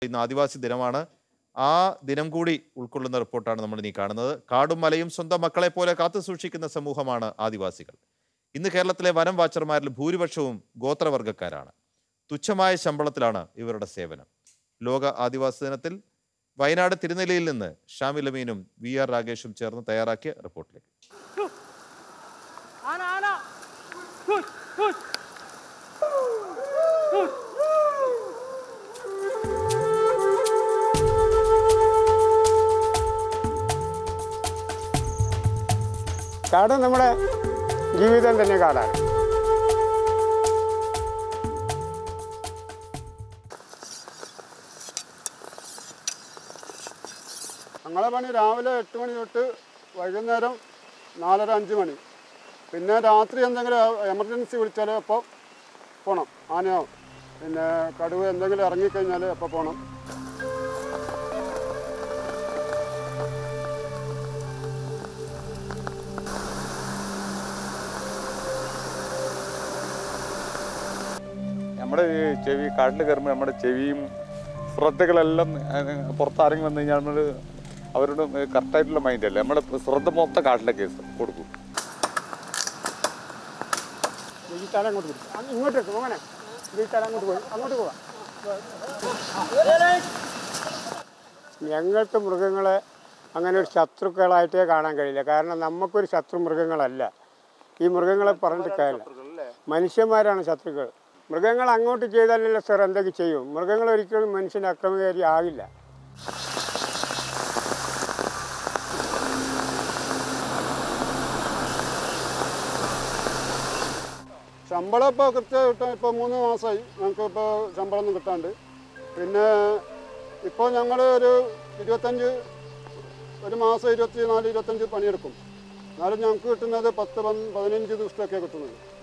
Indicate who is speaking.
Speaker 1: ഇന്ന് ആദിവാസി ദിനമാണ് ആ ദിനം കൂടി ഉൾക്കൊള്ളുന്ന റിപ്പോർട്ടാണ് നമ്മൾ ഇനി കാണുന്നത് കാടും മലയും സ്വന്തം മക്കളെ പോലെ കാത്തു സൂക്ഷിക്കുന്ന സമൂഹമാണ് ആദിവാസികൾ ഇന്ന് കേരളത്തിലെ വനം വാച്ചർമാരിൽ ഭൂരിപക്ഷവും ഗോത്രവർഗ്ഗക്കാരാണ് തുച്ഛമായ ശമ്പളത്തിലാണ് ഇവരുടെ സേവനം ലോക ആദിവാസി ദിനത്തിൽ വയനാട് തിരുനെല്ലിയിൽ നിന്ന് ഷാമിൽ അമീനും വി ആർ രാഗേഷും ചേർന്ന് തയ്യാറാക്കിയ റിപ്പോർട്ടിലേക്ക്
Speaker 2: ആന ആന ഹുയ് ഹുയ്
Speaker 3: കാട് നമ്മുടെ ജീവിതം തന്നെ കാടാണ് ഞങ്ങളെ പണി രാവിലെ എട്ട് മണി തൊട്ട് വൈകുന്നേരം നാലര അഞ്ച് മണി പിന്നെ രാത്രി എന്തെങ്കിലും എമർജൻസി വിളിച്ചാൽ അപ്പോൾ പോകണം ആനയോ പിന്നെ കടുവ എന്തെങ്കിലും ഇറങ്ങിക്കഴിഞ്ഞാൽ അപ്പോൾ പോകണം
Speaker 4: നമ്മുടെ ഈ ചെവി കാട്ടിൽ കയറുമ്പോൾ നമ്മുടെ ചെവിയും ശ്രദ്ധകളെല്ലാം ഏഹ്, പുറത്തിറങ്ങി വന്നു കഴിഞ്ഞാൽ നമ്മൾ അവരോട് കറക്റ്റായിട്ടുള്ള മൈൻഡ് അല്ലേ നമ്മുടെ ശ്രദ്ധ മൊത്തം കാട്ടിലേക്ക് കൊടുക്കും
Speaker 3: ഈ തല അങ്ങോട്ട് പിടിക്കും അങ്ങ് ഇങ്ങോട്ട് വെക്കും അങ്ങനെ ഈ തല അങ്ങോട്ട് പോയി അങ്ങോട്ട് പോവാം ഞങ്ങൾക്ക് മൃഗങ്ങളെ അങ്ങനെ ഒരു ശത്രുക്കളായിട്ടേ കാണാൻ കഴിയില്ല കാരണം നമുക്കൊരു ശത്രു മൃഗങ്ങളല്ല ഈ മൃഗങ്ങളെ പറഞ്ഞിട്ട് കാര്യമില്ല മനുഷ്യന്മാരാണ് ശത്രുക്കൾ മൃഗങ്ങൾ അങ്ങോട്ട് ചെയ്താലല്ലേ സാർ എന്തൊക്കെ ചെയ്യും മൃഗങ്ങൾ ഒരിക്കലും മനുഷ്യൻ്റെ അക്രമകാരി ആകില്ല ശമ്പളം ഇപ്പോൾ കൃത്യം കിട്ടാൻ ഇപ്പോൾ മൂന്ന് മാസമായി ഞങ്ങൾക്ക് ഇപ്പോൾ ശമ്പളം ഒന്നും കിട്ടാണ്ട് പിന്നെ ഇപ്പോൾ ഞങ്ങൾ ഒരു ഇരുപത്തഞ്ച് ഒരു മാസം ഇരുപത്തി നാല് ഇരുപത്തഞ്ച് പണിയെടുക്കും എന്നാലും ഞങ്ങൾക്ക് കിട്ടുന്നത് പത്ത് പന്ത് പതിനഞ്ച് ദിവസത്തൊക്കെ കിട്ടുന്നത്